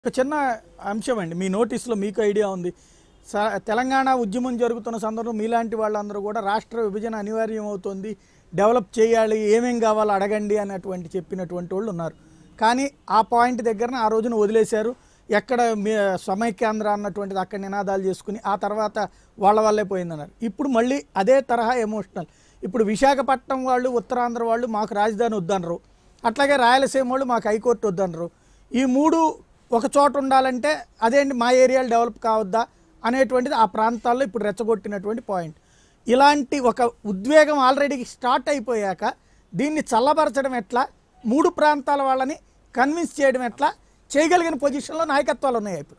ఒక చిన్న అంశం అండి మీ నోటీస్లో మీకు ఐడియా ఉంది స- తెలంగాణ ఉద్యమం జరుగుతున్న సందర్భంలో మీలాంటి వాళ్ళందరూ కూడా రాష్ట్ర విభజన అనివార్యం అవుతుంది డెవలప్ చేయాలి ఏమేం కావాలో అడగండి అన్నటువంటి చెప్పినటువంటి వాళ్ళు ఉన్నారు కానీ ఆ పాయింట్ దగ్గర ఆ రోజున వదిలేశారు ఎక్కడ మీ సమైక్యాంధ్ర అన్నటువంటిది అక్కడ నినాదాలు చేసుకుని ఆ తర్వాత వాళ్ళ వల్లే పోయిందన్నారు ఇప్పుడు మళ్ళీ అదే తరహా ఎమోషనల్ ఇప్పుడు విశాఖపట్నం వాళ్ళు ఉత్తరాంధ్ర వాళ్ళు మాకు రాజధాని వద్దనరు అట్లాగే రాయలసీమ వాళ్ళు మాకు హైకోర్టు వద్దనరు ఈ మూడు ఒక చోట ఉండాలంటే అదేంటి మా ఏరియాలు డెవలప్ కావద్దా అనేటువంటిది ఆ ప్రాంతాల్లో ఇప్పుడు రెచ్చగొట్టినటువంటి పాయింట్ ఇలాంటి ఒక ఉద్వేగం ఆల్రెడీ స్టార్ట్ అయిపోయాక దీన్ని చల్లబరచడం ఎట్లా మూడు ప్రాంతాల వాళ్ళని కన్విన్స్ చేయడం ఎట్లా చేయగలిగిన పొజిషన్లో నాయకత్వాలు ఉన్నాయి ఇప్పుడు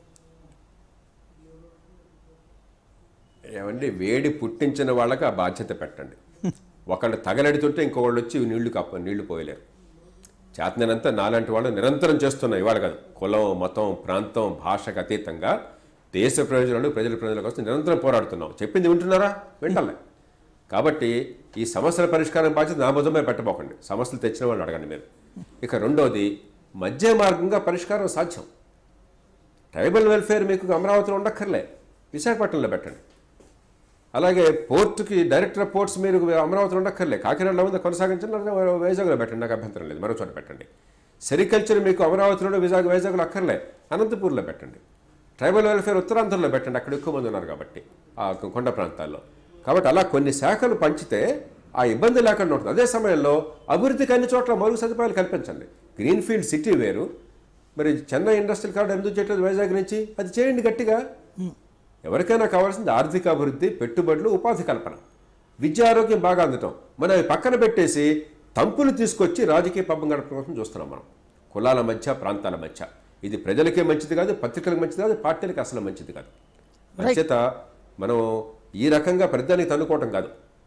ఏమండి వేడి పుట్టించిన వాళ్ళకి ఆ బాధ్యత పెట్టండి ఒకళ్ళు తగలెడుతుంటే ఇంకొకళ్ళు వచ్చి నీళ్లు కప్ప నీళ్లు పోయలేరు చేతనంతా నాలాంటి వాళ్ళు నిరంతరం చేస్తున్నాం ఇవాళ కాదు కులం మతం ప్రాంతం భాషకు అతీతంగా దేశ ప్రయోజనాలు ప్రజల ప్రయోజనాల కోసం నిరంతరం పోరాడుతున్నాం చెప్పింది వింటున్నారా వింటలే కాబట్టి ఈ సమస్యల పరిష్కారం బాధ్యత నా భుజమే పెట్టబోకండి సమస్యలు తెచ్చిన వాళ్ళు అడగండి మీరు ఇక రెండోది మధ్య మార్గంగా పరిష్కారం సాధ్యం ట్రైబల్ వెల్ఫేర్ మీకు అమరావతిలో ఉండక్కర్లే విశాఖపట్నంలో పెట్టండి అలాగే పోర్టుకి డైరెక్టర్ ఆఫ్ పోర్ట్స్ మీరు అమరావతిలో ఉండక్కర్లే కాకినాడలో ఉంది కొనసాగించండి లేదా వైజాగ్లో పెట్టండి నాకు అభ్యంతరం లేదు మరో చోట పెట్టండి సెరికల్చర్ మీకు అమరావతిలో వైజాగ్ వైజాగ్లో అక్కర్లే అనంతపూర్లో పెట్టండి ట్రైబల్ వెల్ఫేర్ ఉత్తరాంధ్రలో పెట్టండి అక్కడ ఎక్కువ మంది ఉన్నారు కాబట్టి ఆ కొండ ప్రాంతాల్లో కాబట్టి అలా కొన్ని శాఖలు పంచితే ఆ ఇబ్బంది లేకుండా ఉంటుంది అదే సమయంలో అభివృద్ధికి అన్ని చోట్ల మరుగు సదుపాయాలు కల్పించండి గ్రీన్ఫీల్డ్ సిటీ వేరు మరి చెన్నై ఇండస్ట్రియల్ కార్డు ఎందుకు చేయట్లేదు వైజాగ్ నుంచి అది చేయండి గట్టిగా ఎవరికైనా కావాల్సింది ఆర్థిక అభివృద్ధి పెట్టుబడులు ఉపాధి కల్పన విద్య ఆరోగ్యం బాగా అందటం మనం అవి పక్కన పెట్టేసి తంపులు తీసుకొచ్చి రాజకీయ పబ్బం గడపడం కోసం చూస్తున్నాం మనం కులాల మధ్య ప్రాంతాల మధ్య ఇది ప్రజలకే మంచిది కాదు పత్రికలకు మంచిది కాదు పార్టీలకు అసలు మంచిది కాదు అంచేత మనం ఈ రకంగా ప్రజల్ని తన్నుకోవటం కాదు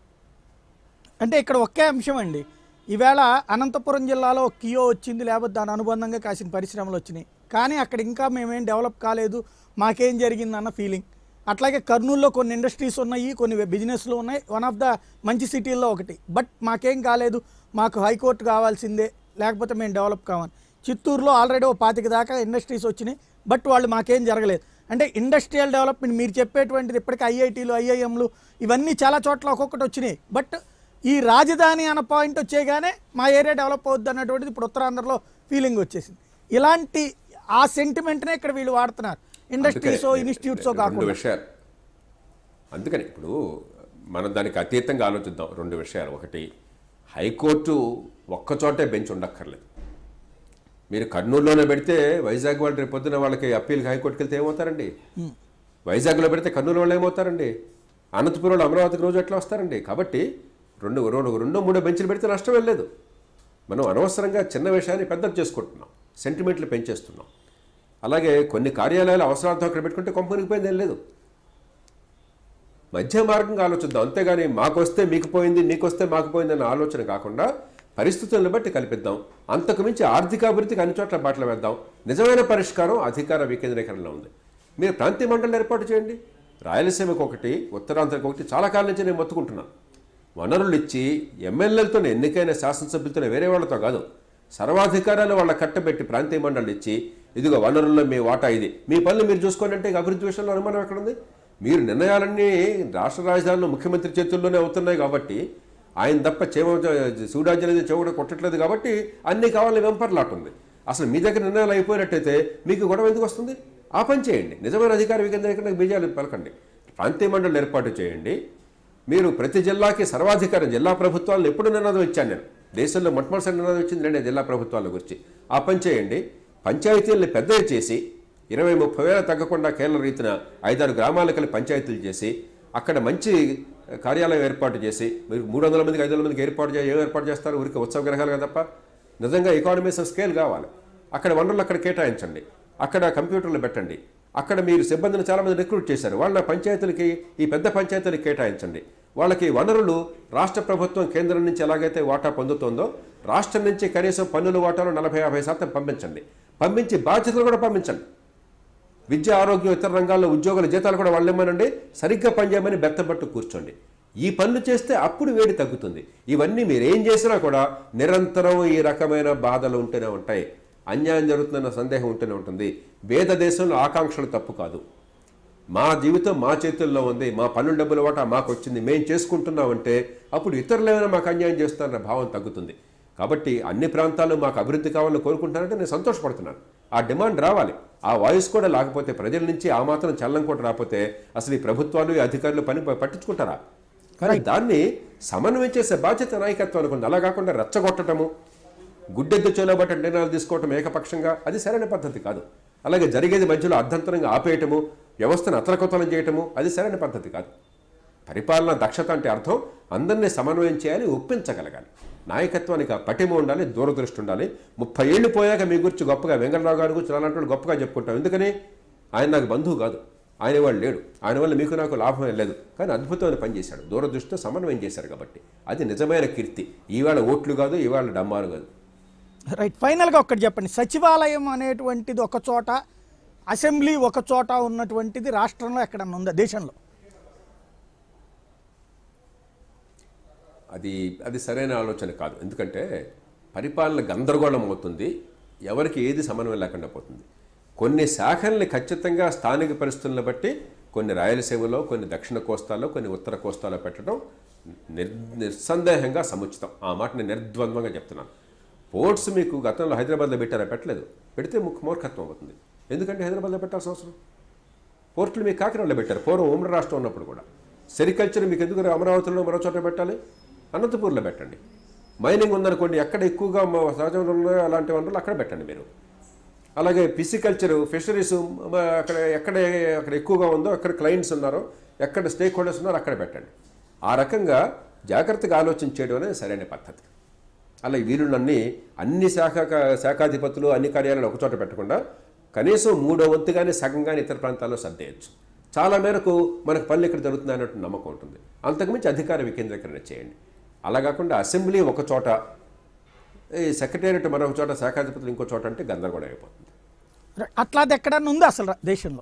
అంటే ఇక్కడ ఒకే అంశం అండి ఈవేళ అనంతపురం జిల్లాలో ఒక కియో వచ్చింది లేకపోతే దాని అనుబంధంగా కాసిన పరిశ్రమలు వచ్చినాయి కానీ అక్కడ ఇంకా మేమేం డెవలప్ కాలేదు మాకేం జరిగిందన్న ఫీలింగ్ అట్లాగే కర్నూలులో కొన్ని ఇండస్ట్రీస్ ఉన్నాయి కొన్ని బిజినెస్లు ఉన్నాయి వన్ ఆఫ్ ద మంచి సిటీల్లో ఒకటి బట్ మాకేం కాలేదు మాకు హైకోర్టు కావాల్సిందే లేకపోతే మేము డెవలప్ కావాలి చిత్తూరులో ఆల్రెడీ ఓ పాతిక దాకా ఇండస్ట్రీస్ వచ్చినాయి బట్ వాళ్ళు మాకేం జరగలేదు అంటే ఇండస్ట్రియల్ డెవలప్మెంట్ మీరు చెప్పేటువంటిది ఇప్పటికీ ఐఐటీలు ఐఐఎంలు ఇవన్నీ చాలా చోట్ల ఒక్కొక్కటి వచ్చినాయి బట్ ఈ రాజధాని అన్న పాయింట్ వచ్చేగానే మా ఏరియా డెవలప్ అవుద్ది అన్నటువంటిది ఇప్పుడు ఉత్తరాంధ్రలో ఫీలింగ్ వచ్చేసింది ఇలాంటి ఆ సెంటిమెంట్నే ఇక్కడ వీళ్ళు వాడుతున్నారు ఇండస్ట్రీసో అందుకనే ఇన్స్టిట్యూట్సో రెండు కాకుండా విషయాలు అందుకని ఇప్పుడు మనం దానికి అతీతంగా ఆలోచిద్దాం రెండు విషయాలు ఒకటి హైకోర్టు ఒక్కచోటే బెంచ్ ఉండక్కర్లేదు మీరు కర్నూలులోనే పెడితే వైజాగ్ వాళ్ళు రేపు పొద్దున వాళ్ళకి అప్పీల్కి హైకోర్టుకి వెళ్తే ఏమవుతారండి వైజాగ్లో పెడితే కర్నూలు వాళ్ళు ఏమవుతారండి అనంతపురంలో అమరావతికి రోజు ఎట్లా వస్తారండి కాబట్టి రెండు రెండు రెండో మూడో బెంచ్లు పెడితే నష్టం వెళ్ళలేదు మనం అనవసరంగా చిన్న విషయాన్ని పెద్దది చేసుకుంటున్నాం సెంటిమెంట్లు పెంచేస్తున్నాం అలాగే కొన్ని కార్యాలయాలు అవసరార్థం అక్కడ పెట్టుకుంటే కొంపనికి పోయింది ఏం లేదు మధ్య మార్గంగా ఆలోచిద్దాం అంతేగాని మాకు వస్తే మీకు పోయింది నీకు వస్తే మాకు పోయింది అన్న ఆలోచన కాకుండా పరిస్థితులను బట్టి కల్పిద్దాం అంతకు మించి ఆర్థికాభివృద్ధికి అన్ని చోట్ల బాటలు వేద్దాం నిజమైన పరిష్కారం అధికార వికేంద్రీకరణలో ఉంది మీరు ప్రాంతీయ మండలి ఏర్పాటు చేయండి రాయలసీమకు ఒకటి ఉత్తరాంధ్రకు ఒకటి చాలా కాలం నుంచి నేను మొత్తుకుంటున్నాను వనరులు ఇచ్చి ఎమ్మెల్యేలతో ఎన్నికైన శాసనసభ్యులతో వేరే వాళ్ళతో కాదు సర్వాధికారాలు వాళ్ళ కట్టబెట్టి ప్రాంతీయ మండలి ఇచ్చి ఇదిగో వనరుల్లో మీ వాటా ఇది మీ పనులు మీరు చూసుకోండి అంటే ఇక అభివృద్ధి విషయంలో అనుమానం ఎక్కడుంది మీరు నిర్ణయాలన్నీ రాష్ట్ర రాజధానిలో ముఖ్యమంత్రి చేతుల్లోనే అవుతున్నాయి కాబట్టి ఆయన తప్ప చేమ సూడాజనేది చెవుడ కొట్టట్లేదు కాబట్టి అన్ని కావాలని వెంపర్లాటుంది అసలు మీ దగ్గర నిర్ణయాలు అయిపోయినట్టయితే మీకు గొడవ ఎందుకు వస్తుంది ఆ పని చేయండి నిజమైన అధికార వికేంద్రీకరణ బీజాలు పలకండి ప్రాంతీయ మండలి ఏర్పాటు చేయండి మీరు ప్రతి జిల్లాకి సర్వాధికారం జిల్లా ప్రభుత్వాలను ఎప్పుడు నినాదం ఇచ్చాను నేను దేశంలో మొట్టమొదటిసారి నినాదం ఇచ్చింది నేనే జిల్లా ప్రభుత్వాల గురించి ఆ పని చేయండి పంచాయతీలను పెద్దవి చేసి ఇరవై ముప్పై వేల తగ్గకుండా కేరళ రీతిన ఐదారు గ్రామాలకు వెళ్ళి పంచాయతీలు చేసి అక్కడ మంచి కార్యాలయం ఏర్పాటు చేసి మీరు మూడు వందల మందికి ఐదు వందల మందికి ఏర్పాటు చేయ ఏం ఏర్పాటు చేస్తారు ఊరికి ఉత్సవ గ్రహాలుగా తప్ప నిజంగా ఎకానమీస్ ఆఫ్ స్కేల్ కావాలి అక్కడ వనరులు అక్కడ కేటాయించండి అక్కడ కంప్యూటర్లు పెట్టండి అక్కడ మీరు సిబ్బందిని చాలామంది రిక్రూట్ చేశారు వాళ్ళ పంచాయతీలకి ఈ పెద్ద పంచాయతీలకు కేటాయించండి వాళ్ళకి వనరులు రాష్ట్ర ప్రభుత్వం కేంద్రం నుంచి ఎలాగైతే వాటా పొందుతుందో రాష్ట్రం నుంచి కనీసం పన్నుల వాటాలు నలభై యాభై శాతం పంపించండి పంపించి బాధ్యతలు కూడా పంపించండి విద్య ఆరోగ్యం ఇతర రంగాల్లో ఉద్యోగుల జీతాలు కూడా వాళ్ళేమనండి సరిగ్గా పనిచేయమని బెత్తబట్టు కూర్చోండి ఈ పనులు చేస్తే అప్పుడు వేడి తగ్గుతుంది ఇవన్నీ మీరు ఏం చేసినా కూడా నిరంతరం ఈ రకమైన బాధలు ఉంటూనే ఉంటాయి అన్యాయం జరుగుతుందన్న సందేహం ఉంటూనే ఉంటుంది వేద దేశంలో ఆకాంక్షలు తప్పు కాదు మా జీవితం మా చేతుల్లో ఉంది మా పన్ను డబ్బుల వాటా మాకు వచ్చింది మేము చేసుకుంటున్నామంటే అప్పుడు ఇతరులు ఏమైనా మాకు అన్యాయం చేస్తారన్న భావం తగ్గుతుంది కాబట్టి అన్ని ప్రాంతాల్లో మాకు అభివృద్ధి కావాలని కోరుకుంటానంటే నేను సంతోషపడుతున్నాను ఆ డిమాండ్ రావాలి ఆ వాయిస్ కూడా లేకపోతే ప్రజల నుంచి ఆ మాత్రం చల్లం కూడా రాకపోతే అసలు ఈ ప్రభుత్వాలు ఈ అధికారులు పని పట్టించుకుంటారా కానీ దాన్ని సమన్వయం చేసే బాధ్యత నాయకత్వానికి ఉంది అలా కాకుండా రెచ్చగొట్టడము గుడ్డెద్దు చేలబట్ట నిర్ణయాలు తీసుకోవటం ఏకపక్షంగా అది సరైన పద్ధతి కాదు అలాగే జరిగేది మధ్యలో అర్ధంతరంగా ఆపేయటము వ్యవస్థను అతలకొతలం చేయటము అది సరైన పద్ధతి కాదు పరిపాలన దక్షత అంటే అర్థం అందరినీ సమన్వయం చేయాలి ఒప్పించగలగాలి నాయకత్వానికి ఆ పటిమ ఉండాలి దూరదృష్టి ఉండాలి ముప్పై ఏళ్ళు పోయాక మీ గురించి గొప్పగా వెంకటరావు గారి గురించి అలాంటి వాళ్ళు గొప్పగా చెప్పుకుంటాం ఎందుకని ఆయన నాకు బంధువు కాదు ఆయన వాళ్ళు లేడు ఆయన వల్ల మీకు నాకు లాభం ఏం లేదు కానీ అద్భుతమైన పని చేశాడు దూరదృష్టితో సమన్వయం చేశారు కాబట్టి అది నిజమైన కీర్తి ఈవేళ ఓట్లు కాదు ఈవేళ డమ్మాలు కాదు రైట్ ఫైనల్గా ఒక్కటి చెప్పండి సచివాలయం అనేటువంటిది ఒక చోట అసెంబ్లీ ఒక చోట ఉన్నటువంటిది రాష్ట్రంలో ఎక్కడన్నా ఉందా దేశంలో అది అది సరైన ఆలోచన కాదు ఎందుకంటే పరిపాలన గందరగోళం అవుతుంది ఎవరికి ఏది సమన్వయం లేకుండా పోతుంది కొన్ని శాఖల్ని ఖచ్చితంగా స్థానిక పరిస్థితులను బట్టి కొన్ని రాయలసీమలో కొన్ని దక్షిణ కోస్తాలో కొన్ని ఉత్తర కోస్తాలో పెట్టడం నిర్ నిస్సందేహంగా సముచితం ఆ మాట నేను నిర్ద్వంద్వంగా చెప్తున్నాను పోర్ట్స్ మీకు గతంలో హైదరాబాద్లో పెట్టారా పెట్టలేదు పెడితే ముఖ్య మూర్ఖత్వం అవుతుంది ఎందుకంటే హైదరాబాద్లో పెట్టాల్సిన అవసరం పోర్టులు మీకు కాకినాడలో పెట్టారు పూర్వం ఉమ్మడి రాష్ట్రం ఉన్నప్పుడు కూడా సెరికల్చర్ మీకు ఎందుకు అమరావతిలో మరో చోట పెట్టాలి అనంతపూర్లో పెట్టండి మైనింగ్ ఉందనుకోండి ఎక్కడ ఎక్కువగా మా సహజంలో ఉన్నాయో అలాంటి వనరులు అక్కడ పెట్టండి మీరు అలాగే పిసికల్చర్ ఫిషరీస్ అక్కడ ఎక్కడ అక్కడ ఎక్కువగా ఉందో ఎక్కడ క్లయింట్స్ ఉన్నారో ఎక్కడ స్టేక్ హోల్డర్స్ ఉన్నారో అక్కడ పెట్టండి ఆ రకంగా జాగ్రత్తగా ఆలోచన చేయడం అనేది సరైన పద్ధతి అలా వీరులన్నీ అన్ని శాఖ శాఖాధిపతులు అన్ని కార్యాలయాలు ఒకచోట పెట్టకుండా కనీసం మూడో వంతు కానీ సగం కానీ ఇతర ప్రాంతాల్లో సర్దేయచ్చు చాలా మేరకు మనకు పనులు ఇక్కడ జరుగుతున్నాయి అన్నట్టు నమ్మకం ఉంటుంది అంతకుమించి అధికార వికేంద్రీకరణ చేయండి అలా కాకుండా అసెంబ్లీ ఒక చోట ఈ సెక్రటేరియట్ మరొక చోట శాఖాధిపతులు ఇంకో చోట అంటే గందరగోళం అయిపోతుంది రైట్. అట్లాది ఎక్కడన్నా ఉందా అసలు రా- దేశంలో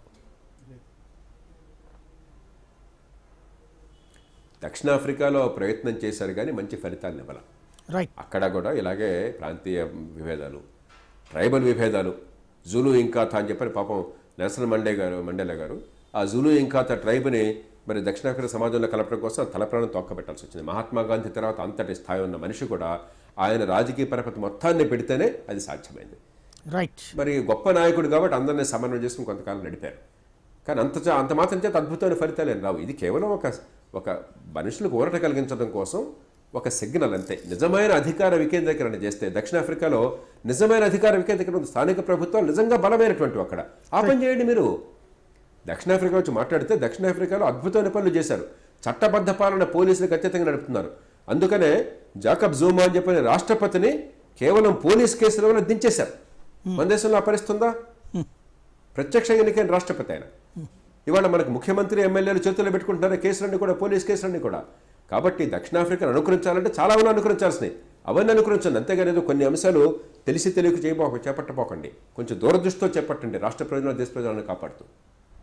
దక్షిణాఫ్రికాలో ప్రయత్నం చేశారు కానీ మంచి ఫలితాలను ఇవ్వాలి రైట్ అక్కడ కూడా ఇలాగే ప్రాంతీయ విభేదాలు ట్రైబల్ విభేదాలు జులు ఇంకాత అని చెప్పని పాపం నెల్సన్ మండే గారు మండేలా గారు ఆ జులు ఇంకాత ట్రైబ్ని మరి దక్షిణాఫ్రికా సమాజంలో కలపడం కోసం తలప్రాణం తొక్కబెట్టాల్సి వచ్చింది మహాత్మా గాంధీ తర్వాత అంతటి స్థాయి ఉన్న మనిషి కూడా ఆయన రాజకీయ పరపతి మొత్తాన్ని పెడితేనే అది సాధ్యమైంది రైట్ మరి గొప్ప నాయకుడు కాబట్టి అందరినీ సమన్వయం చేసుకుని కొంతకాలం నడిపారు కానీ అంత చా- అంత మాత్రం చేత అద్భుతమైన ఫలితాలు ఏం రావు ఇది కేవలం ఒక ఒక మనుషులకు ఊరట కలిగించడం కోసం ఒక సిగ్నల్ అంతే నిజమైన అధికార వికేంద్రీకరణ చేస్తే దక్షిణాఫ్రికాలో నిజమైన అధికార వికేంద్రీకరణ ఉంది. స్థానిక ప్రభుత్వాలు నిజంగా బలమైనటువంటి అక్కడ ఆ పని చేయండి మీరు దక్షిణాఫ్రికా వచ్చి మాట్లాడితే దక్షిణాఫ్రికాలో అద్భుతమైన పనులు చేశారు చట్టబద్ధ పాలన పోలీసులకు అత్యధికంగా నడుపుతున్నారు అందుకనే జాకబ్ జూమా అని చెప్పిన రాష్ట్రపతిని కేవలం పోలీస్ కేసుల వల్ల దించేశారు మన దేశంలో ఆ పరిస్థితి ఉందా ప్రత్యక్ష ఎన్నికైన రాష్ట్రపతి ఆయన ఇవాళ మనకు ముఖ్యమంత్రి ఎమ్మెల్యేలు చేతుల్లో పెట్టుకుంటున్నారు కేసులన్నీ కూడా పోలీస్ కేసులన్నీ కూడా కాబట్టి దక్షిణాఫ్రికాను అనుకరించాలంటే చాలా మంది అనుకరించాల్సినాయి అవన్నీ అనుకరించండి అంతేగాని ఏదో కొన్ని అంశాలు తెలిసి తెలియక చేయబోక చేపట్టపోకండి కొంచెం దూరదృష్టితో చేపట్టండి రాష్ట్ర ప్రజలను దేశ ప్రజలను కాపాడుతూ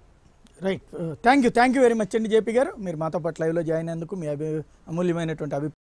right thank you thank you very much అండి జేపీ గారు మీరు మాతో పాటు లైవ్లో జాయిన్ అయినందుకు మీ అభి అమూల్యమైనటువంటి అభిప్రాయం